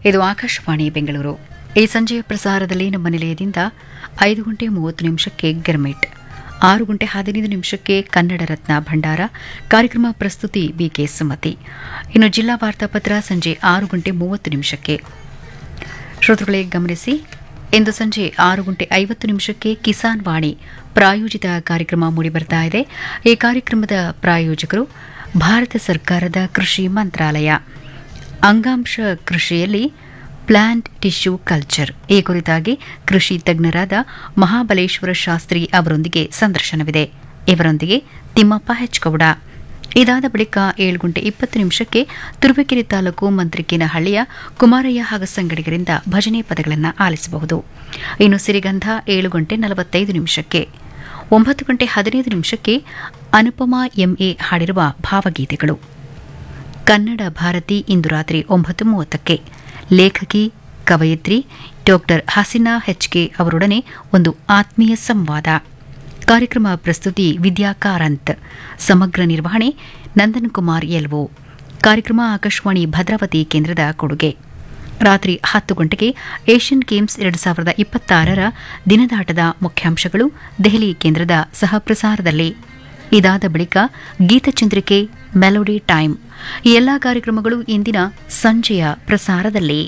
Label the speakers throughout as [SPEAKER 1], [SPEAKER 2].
[SPEAKER 1] ಇದು ಆಕಾಶವಾಣಿ ಬೆಂಗಳೂರು ಈ ಸಂಜೆಯ ಪ್ರಸಾರದಲ್ಲಿ ನಮ್ಮ ನಿಲಯದಿಂದ ಐದು ಗಂಟೆ ಮೂವತ್ತು ನಿಮಿಷಕ್ಕೆ ಗಿರ್ಮಿಟ್ ಆರು ಗಂಟೆ ಹದಿನೈದು ನಿಮಿಷಕ್ಕೆ ಕನ್ನಡ ರತ್ನ ಭಂಡಾರ ಕಾರ್ಯಕ್ರಮ ಪ್ರಸ್ತುತಿ ಬಿಕೆ ಸುಮತಿ ಇನ್ನು ಜಿಲ್ಲಾ ವಾರ್ತಾಪತ್ರ ಸಂಜೆ ಆರು ಗಂಟೆ ಮೂವತ್ತು ನಿಮಿಷಕ್ಕೆ ಶ್ರೋತೃಗಳೇ ಗಮನಿಸಿ ಇಂದು ಸಂಜೆ ಆರು ಗಂಟೆ ಐವತ್ತು ನಿಮಿಷಕ್ಕೆ ಕಿಸಾನ್ ವಾಣಿ ಪ್ರಾಯೋಜಿತ ಕಾರ್ಯಕ್ರಮ ಮೂಡಿಬರ್ತಾ ಇದೆ ಈ ಕಾರ್ಯಕ್ರಮದ ಪ್ರಾಯೋಜಕರು ಭಾರತ ಸರ್ಕಾರದ ಕೃಷಿ ಮಂತ್ರಾಲಯ ಅಂಗಾಂಶ ಕೃಷಿಯಲ್ಲಿ ಪ್ಲಾಂಟ್ ಟಿಶ್ಯೂ ಕಲ್ಚರ್ ಈ ಕುರಿತಾಗಿ ಕೃಷಿ ತಜ್ಞರಾದ ಮಹಾಬಲೇಶ್ವರ ಶಾಸ್ತ್ರಿ ಅವರೊಂದಿಗೆ ಸಂದರ್ಶನವಿದೆ ಇವರೊಂದಿಗೆ ತಿಮ್ಮಪ್ಪ ಹೆಚ್ಗೌಡ ಇದಾದ ಬಳಿಕ ಏಳು ಗಂಟೆ ಇಪ್ಪತ್ತು ನಿಮಿಷಕ್ಕೆ ತುರುವೇಕೆರೆ ತಾಲೂಕು ಮಂತ್ರಿಕೇನಹಳ್ಳಿಯ ಕುಮಾರಯ್ಯ ಹಾಗೂ ಸಂಗಡಿಗರಿಂದ ಭಜನೆ ಪದಗಳನ್ನು ಆಲಿಸಬಹುದು ಇನ್ನು ಸಿರಿಗಂಧ ಏಳು ಗಂಟೆ ನಲವತ್ತೈದು ನಿಮಿಷಕ್ಕೆ ಒಂಬತ್ತು ಗಂಟೆ ಹದಿನೈದು ನಿಮಿಷಕ್ಕೆ ಅನುಪಮಾ ಎಂಎ ಹಾಡಿರುವ ಭಾವಗೀತೆಗಳು ಕನ್ನಡ ಭಾರತಿ ಇಂದು ರಾತ್ರಿ ಒಂಬತ್ತು ಮೂವತ್ತಕ್ಕೆ ಲೇಖಕಿ ಕವಯಿತ್ರಿ ಡಾಕ್ಟರ್ ಹಸಿನಾ ಹೆಚ್ಕೆ ಅವರೊಡನೆ ಒಂದು ಆತ್ಮೀಯ ಸಂವಾದ ಕಾರ್ಯಕ್ರಮ ಪ್ರಸ್ತುತಿ ವಿದ್ಯಾ ಕಾರಂತ್ ಸಮಗ್ರ ನಿರ್ವಹಣೆ ನಂದನ್ ಕುಮಾರ್ ಎಲ್ವೋ ಕಾರ್ಯಕ್ರಮ ಆಕಾಶವಾಣಿ ಭದ್ರಾವತಿ ಕೇಂದ್ರದ ಕೊಡುಗೆ ರಾತ್ರಿ ಹತ್ತು ಗಂಟೆಗೆ ಏಷ್ಯನ್ ಗೇಮ್ಸ್ ಎರಡು ಸಾವಿರದ ಇಪ್ಪತ್ತಾರರ ದಿನದಾಟದ ಮುಖ್ಯಾಂಶಗಳು ದೆಹಲಿ ಕೇಂದ್ರದ ಸಹಪ್ರಸಾರದಲ್ಲಿ ಇದಾದ ಬಳಿಕ ಗೀತಚಂದ್ರಿಕೆ ಮೆಲೋಡಿ ಟೈಮ್ ಈ ಎಲ್ಲಾ ಕಾರ್ಯಕ್ರಮಗಳು ಇಂದಿನ ಸಂಜೆಯ ಪ್ರಸಾರದಲ್ಲಿ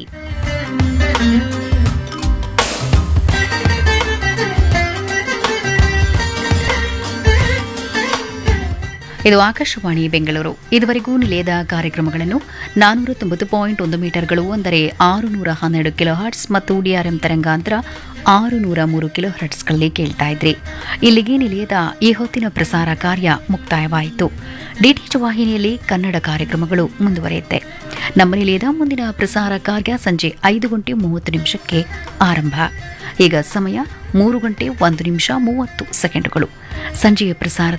[SPEAKER 1] ಇದು ಆಕಾಶವಾಣಿ ಬೆಂಗಳೂರು ಇದುವರೆಗೂ ನಿಲಯದ ಕಾರ್ಯಕ್ರಮಗಳನ್ನು ನಾನೂರ ತೊಂಬತ್ತು ಪಾಯಿಂಟ್ ಒಂದು ಮೀಟರ್ಗಳು ಅಂದರೆ ಆರು ನೂರ ಹನ್ನೆರಡು ಕಿಲೋ ಹರ್ಟ್ಸ್ ಮತ್ತು ಡಿಆರ್ಎಂ ತರಂಗಾಂತರ ಆರು ನೂರ ಮೂರು ಕಿಲೋ ಹರ್ಟ್ಸ್ಗಳಲ್ಲಿ ಕೇಳ್ತಾ ಇದ್ರಿ ಇಲ್ಲಿಗೆ ನಿಲಯದ ಈ ಹೊತ್ತಿನ ಪ್ರಸಾರ ಕಾರ್ಯ ಮುಕ್ತಾಯವಾಯಿತು ಡಿಟಿಎಚ್ ವಾಹಿನಿಯಲ್ಲಿ ಕನ್ನಡ ಕಾರ್ಯಕ್ರಮಗಳು ಮುಂದುವರಿಯುತ್ತೆ ನಮ್ಮ ನಿಲಯದ ಮುಂದಿನ ಪ್ರಸಾರ ಕಾರ್ಯ ಸಂಜೆ ಐದು ಗಂಟೆ ಮೂವತ್ತು ನಿಮಿಷಕ್ಕೆ ಆರಂಭ ಈಗ ಸಮಯ ಮೂರು ಗಂಟೆ ಒಂದು ನಿಮಿಷ ಮೂವತ್ತು ಸೆಕೆಂಡುಗಳು ಸಂಜೆಯ ಪ್ರಸಾರ